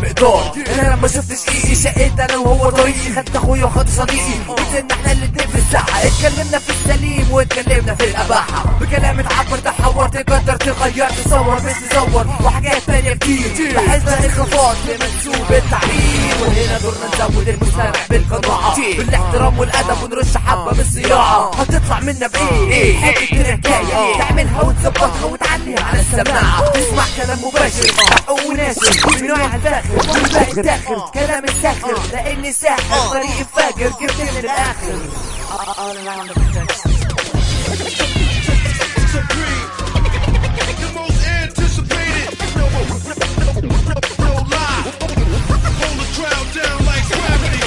مقدار انا لما شفت شقيقي شقيت انا وهو طريقي خدت اخويا وخد صديقي قلت احنا الاتنين في الساحه اتكلمنا في السليم واتكلمنا في الاباحه بكلام اتعبر تحور تقدر تغير تصور مش تزور وحاجات تانية كتير لاحظنا انخفاض في منسوب التعليم وهنا دورنا نزود المستمع بالقناعه بالاحترام والادب ونرش حبه بالصياعه هتطلع منا بايه حته تركايه تعملها وتظبطها وتعليها على السماعه تسمع كلام مباشر حق وناشر من نوع الفاخر والباقي الداخل كلام الساخر لاني ساحر طريقي فاجر جبت من الاخر Supreme. The most anticipated. No, no, no, no, no lie. Hold the crowd down like gravity.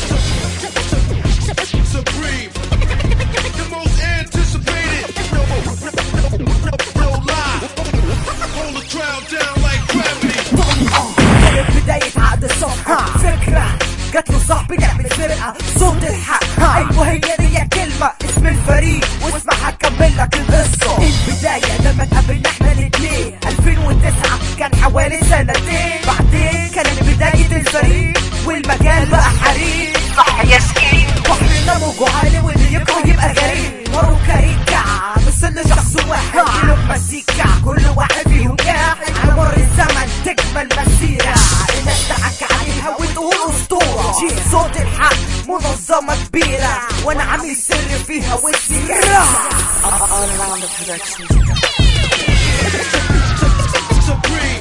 Supreme. The most anticipated. No, no, no, no, no lie. Hold the crowd down like gravity. كانت بداية عقد الصفحة فكرة جات له صاحبي نعمل فرقة صوت الحق ايوه هي دي كلمة اسم الفريق واسمع هكمل لك القصة البداية لما اتقابلنا احنا الاتنين 2009 كان حوالي سنتين بعدين كانت بداية الفريق والمجال بقى حريق صح يا شقيق بحرنا موجه عالي واللي يكره يبقى غريب ناره كاريكا مثل شخص واحد له مزيكا كل واحد فيهم قاعد على مر الزمن تكمل مسيرة الناس تحكي عليها وتقول اسطورة صوت الحق منظمة كبيرة وانا عامل سر فيها والسيرة Supreme.